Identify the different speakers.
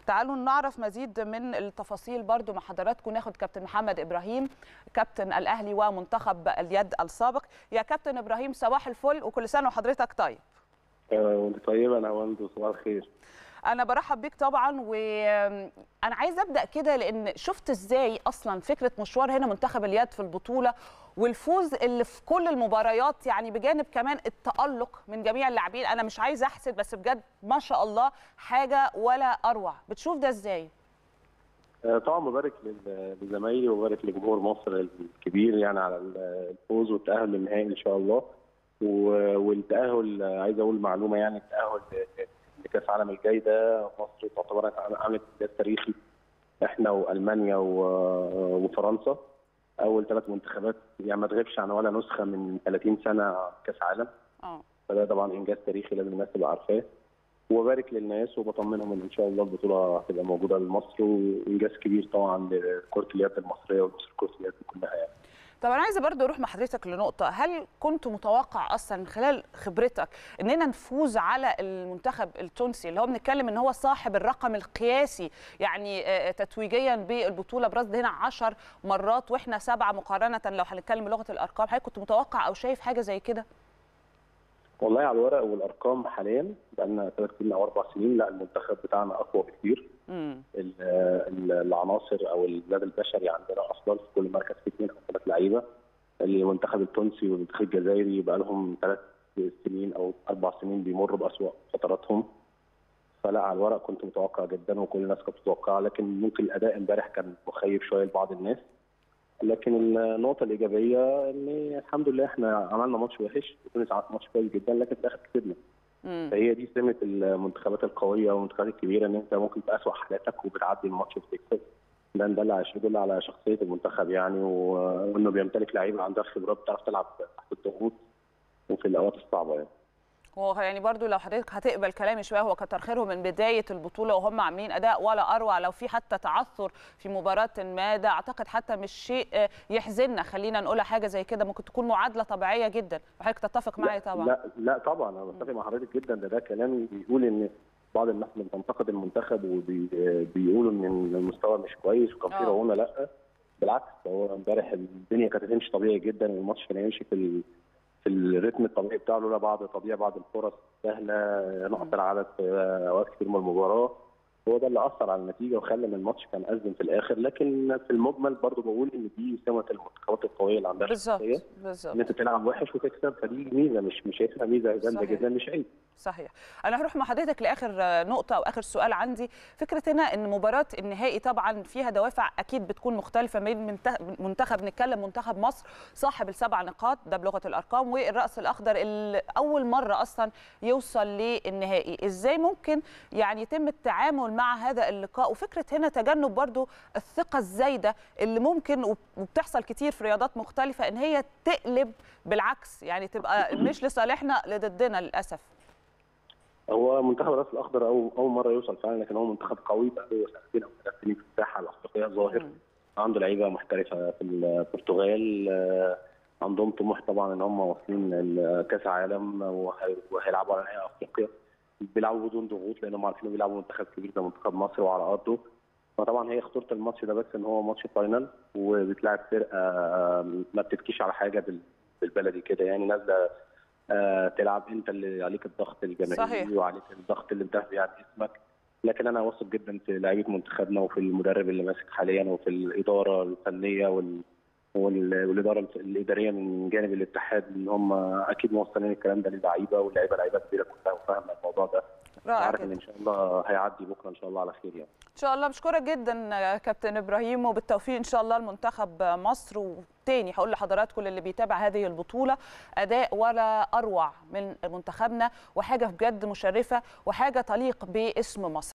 Speaker 1: تعالوا نعرف مزيد من التفاصيل برضو مع حضراتكم ناخد كابتن محمد ابراهيم كابتن الاهلي ومنتخب اليد السابق يا كابتن ابراهيم صباح الفل وكل سنه وحضرتك طيب
Speaker 2: وانت طيبه انا وانت صباح الخير
Speaker 1: انا برحب بيك طبعا وانا عايزه ابدا كده لان شفت ازاي اصلا فكره مشوار هنا منتخب اليد في البطوله والفوز اللي في كل المباريات يعني بجانب كمان التالق من جميع اللاعبين انا مش عايزه احسد بس بجد ما شاء الله حاجه ولا اروع بتشوف ده ازاي
Speaker 2: طبعا مبارك لزمايلي ومبارك لجمهور مصر الكبير يعني على الفوز والتاهل للنهائي ان شاء الله والتاهل عايز اقول معلومه يعني التاهل لكاس العالم الجاي ده مصر تعتبر عملت انجاز تاريخي احنا والمانيا وفرنسا اول ثلاث منتخبات يعني ما تغيبش عن ولا نسخه من 30 سنه كاس عالم
Speaker 1: اه
Speaker 2: فده طبعا انجاز تاريخي لازم الناس تبقى عارفاه وبارك للناس وبطمنهم ان ان شاء الله البطوله هتبقى موجوده لمصر وانجاز كبير طبعا لكره اليد المصريه ومصر كره اليد كلها يعني.
Speaker 1: طب انا عايزه برضو اروح مع حضرتك لنقطه هل كنت متوقع اصلا من خلال خبرتك اننا نفوز على المنتخب التونسي اللي هو بنتكلم ان هو صاحب الرقم القياسي يعني تتويجيا بالبطوله برصد هنا 10 مرات واحنا سبعه مقارنه لو هنتكلم بلغه الارقام هل كنت متوقع او شايف حاجه زي كده
Speaker 2: والله على الورق والارقام حاليا بقالنا ثلاث سنين او اربع سنين لا المنتخب بتاعنا اقوى بكثير العناصر او الزاد البشري عندنا افضل في كل مركز في اثنين او ثلاث لعيبه المنتخب التونسي والمنتخب الجزائري بقى لهم ثلاث سنين او اربع سنين بيمروا باسوء فتراتهم فلا على الورق كنت متوقع جدا وكل الناس كانت متوقعه لكن ممكن الاداء امبارح كان مخيب شويه لبعض الناس لكن النقطه الايجابيه ان الحمد لله احنا عملنا ماتش وحش وتونس عملت ماتش كويس جدا لكن في الاخر كسبنا فهي دي سمه المنتخبات القويه والمنتخبات الكبيره ان انت ممكن في اسوء حالاتك وبتعدي الماتش وبتكسب ده ده يدل على شخصيه المنتخب يعني وانه بيمتلك لعيبه عندها خبرات بتعرف تلعب تحت الضغوط وفي الاوقات الصعبه يعني.
Speaker 1: هو يعني برضو لو حضرتك هتقبل كلامي شويه هو كتر خيرهم من بدايه البطوله وهم عاملين اداء ولا اروع لو في حتى تعثر في مباراه ما ده اعتقد حتى مش شيء يحزننا خلينا نقولها حاجه زي كده ممكن تكون معادله طبيعيه جدا وحضرتك تتفق معايا طبعا
Speaker 2: لا لا طبعا انا بتفق مع حضرتك جدا ده ده كلام بيقول ان بعض الناس اللي بتنتقد المنتخب وبيقولوا ان المستوى مش كويس وكان في رعونه لا بالعكس هو امبارح الدنيا كانت هتمشي طبيعي جدا الماتش كان هيمشي في في الريتم الطبيعي بتاعه لولا بعض تضييع بعض الفرص سهله نقص العدد في اوقات كتير من المباراه هو ده اللي اثر على النتيجه وخلى ان الماتش كان ازم في الاخر لكن في المجمل برضه بقول ان دي سمه المنتخبات القويه اللي عندها
Speaker 1: بالظبط بالظبط
Speaker 2: ان انت تلعب وحش وتكسب فدي ميزه مش مش شايفها ميزه جامده جدا مش عيب
Speaker 1: صحيح انا هروح مع حضرتك لاخر نقطه او اخر سؤال عندي فكره هنا ان مباراه النهائي طبعا فيها دوافع اكيد بتكون مختلفه من منتخب نتكلم منتخب مصر صاحب السبع نقاط ده بلغه الارقام والراس الاخضر اللي اول مره اصلا يوصل للنهائي ازاي ممكن يعني يتم التعامل مع هذا اللقاء وفكره هنا تجنب برضو الثقه الزايده اللي ممكن وبتحصل كتير في رياضات مختلفه ان هي تقلب بالعكس يعني تبقى مش لصالحنا لضدنا للاسف
Speaker 2: هو منتخب الراس الاخضر أو اول مره يوصل فعلا لكن هو منتخب قوي بقى له سنتين او ثلاث سنين في الساحه الافريقيه ظاهر عنده لعيبه محترفه في البرتغال عندهم طموح طبعا ان هم واصلين كاس عالم وهيلعبوا على نهائي افريقيا بيلعبوا بدون ضغوط لانهم عارفين بيلعبوا منتخب كبير زي منتخب مصر وعلى ارضه فطبعا هي خطوره الماتش ده بس ان هو ماتش فاينل وبتلاعب فرقه ما بتبكيش على حاجه بالبلدي كده يعني نازله آه تلعب انت اللي عليك الضغط الجماهيري وعليك الضغط اللي بتهدي عن اسمك لكن انا واثق جدا في لعيبه منتخبنا وفي المدرب اللي ماسك حاليا وفي الاداره الفنيه وال والاداره الاداريه من جانب الاتحاد ان هم اكيد موصلين الكلام ده للعيبه واللعيبه لعيبه كبيره كلها وفاهمه الموضوع ده
Speaker 1: رائع
Speaker 2: عارف ان ان شاء الله هيعدي بكره ان شاء الله على خير يعني
Speaker 1: ان شاء الله بشكرك جدا كابتن ابراهيم وبالتوفيق ان شاء الله لمنتخب مصر وتاني هقول لحضراتكم اللي بيتابع هذه البطوله اداء ولا اروع من منتخبنا وحاجه بجد مشرفه وحاجه تليق باسم مصر